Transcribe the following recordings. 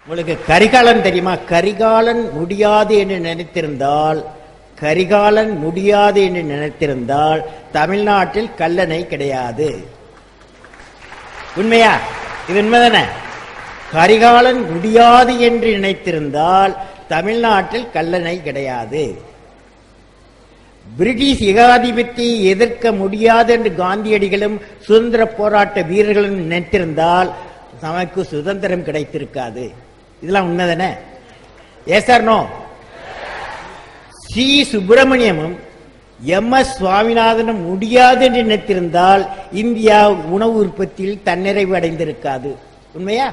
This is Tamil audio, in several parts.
உங்களுக்கு கரிகாலன் தெரியுமா கரிகாலன் முடியாது என்று நினைத்திருந்தால் கரிகாலன் முடியாது என்று நினைத்திருந்தால் தமிழ்நாட்டில் கல்லணை கிடையாது உண்மையா இது உண்மைதானே கரிகாலன் முடியாது என்று நினைத்திருந்தால் தமிழ்நாட்டில் கல்லணை கிடையாது பிரிட்டிஷ் ஏகாதிபத்தியை எதிர்க்க முடியாது என்று காந்தியடிகளும் சுதந்திர போராட்ட வீரர்களும் நினைத்திருந்தால் நமக்கு சுதந்திரம் கிடைத்திருக்காது இதெல்லாம் உண்மைதானே எஸ் ஆர் நோ சி சுப்பிரமணியமும் எம் எஸ் சுவாமிநாதனும் முடியாது என்று நினைத்திருந்தால் இந்தியா உணவு உற்பத்தியில் தன்னிறைவு அடைந்திருக்காது உண்மையா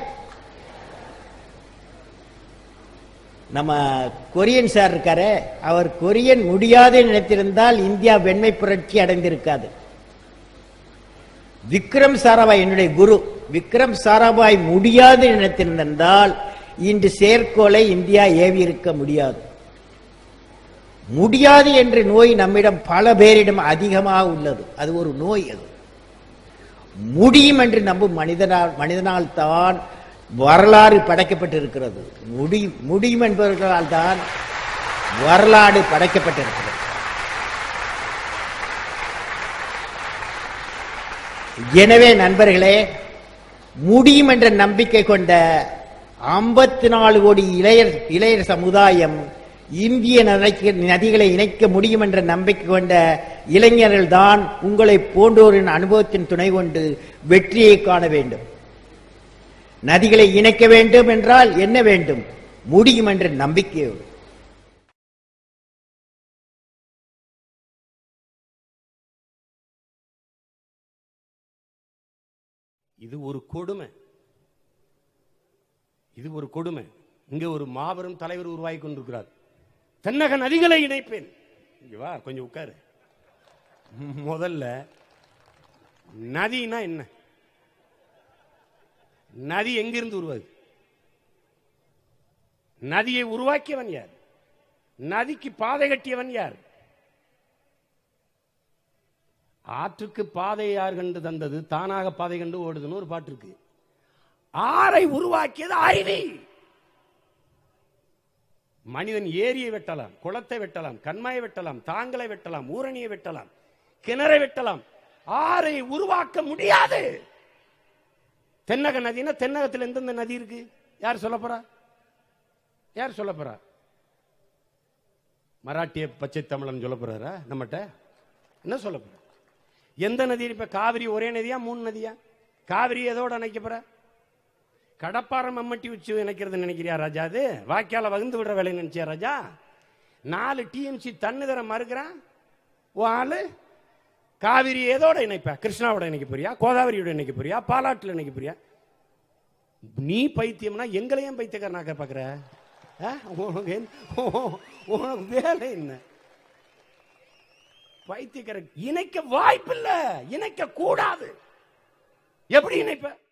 நம்ம கொரியன் சார் இருக்காரு அவர் கொரியன் முடியாது நினைத்திருந்தால் இந்தியா வெண்மை புரட்சி அடைந்திருக்காது விக்ரம் சாராபாய் என்னுடைய குரு விக்ரம் சாராபாய் முடியாது நினைத்திருந்தால் இன்று செயற்கோளை இந்தியா ஏவி இருக்க முடியாது முடியாது என்ற நோய் நம்மிடம் பல பேரிடம் அதிகமாக உள்ளது அது ஒரு நோய் அது முடியும் என்று நம்பும் மனிதனால் மனிதனால் தான் வரலாறு படைக்கப்பட்டிருக்கிறது முடியும் முடியும் என்பவர்களால் தான் வரலாறு படைக்கப்பட்டிருக்கிறது எனவே நண்பர்களே முடியும் என்ற நம்பிக்கை கொண்ட ஐம்பத்தி நாலு கோடி இளையர் இளையர் சமுதாயம் இந்திய நதிக்கு நதிகளை இணைக்க முடியும் என்ற நம்பிக்கை கொண்ட இளைஞர்கள் தான் உங்களை போன்றோரின் அனுபவத்தின் துணை கொண்டு வெற்றியை காண வேண்டும் நதிகளை இணைக்க வேண்டும் என்றால் என்ன வேண்டும் முடியும் என்ற நம்பிக்கையோடு இது ஒரு கொடுமை இது ஒரு கொடுமை இங்க ஒரு மாபெரும் தலைவர் உருவாகி கொண்டிருக்கிறார் தென்னக நதிகளை இணைப்பேன் இங்க வா கொஞ்சம் உட்காரு முதல்ல நதினா என்ன நதி எங்கிருந்து உருவாது நதியை உருவாக்கியவன் யார் நதிக்கு பாதை கட்டியவன் யார் ஆற்றுக்கு பாதை யார் கண்டு தந்தது தானாக பாதை கண்டு ஓடுதுன்னு ஒரு பாட்டு இருக்கு ஆறை உருவாக்கியது அருவி மனிதன் ஏரியை வெட்டலாம் குளத்தை வெட்டலாம் கண்மாயை வெட்டலாம் தாங்களை வெட்டலாம் ஊரணியை வெட்டலாம் கிணறை வெட்டலாம் ஆறை உருவாக்க முடியாது தென்னக நதினா தென்னகத்தில் எந்தெந்த நதி இருக்கு யார் சொல்ல போறா யார் சொல்ல போறா மராட்டிய பச்சை தமிழன் சொல்ல போறாரா நம்மகிட்ட என்ன சொல்ல போற எந்த நதி இப்ப காவிரி ஒரே நதியா மூணு நதியா காவிரி எதோட இணைக்க போற கடப்பாறை மம்மட்டி உச்சி இணைக்கிறது நினைக்கிறியா ராஜா அது வாய்க்கால வகுந்து விடுற வேலை நினைச்சியா ராஜா நாலு டிஎம்சி தண்ணி தர மறுக்கிறான் ஓ ஆளு காவிரி எதோட இணைப்ப கிருஷ்ணாவோட இணைக்க போறியா கோதாவரியோட இணைக்க போறியா பாலாட்டுல இணைக்க போறியா நீ பைத்தியம்னா எங்களையும் பைத்தியக்காரனாக்க பாக்குற ஆ? உனக்கு என்ன- உனக்கு வேலை என்ன பைத்தியக்கார இணைக்க வாய்ப்பில்லை இணைக்க கூடாது எப்படி இணைப்ப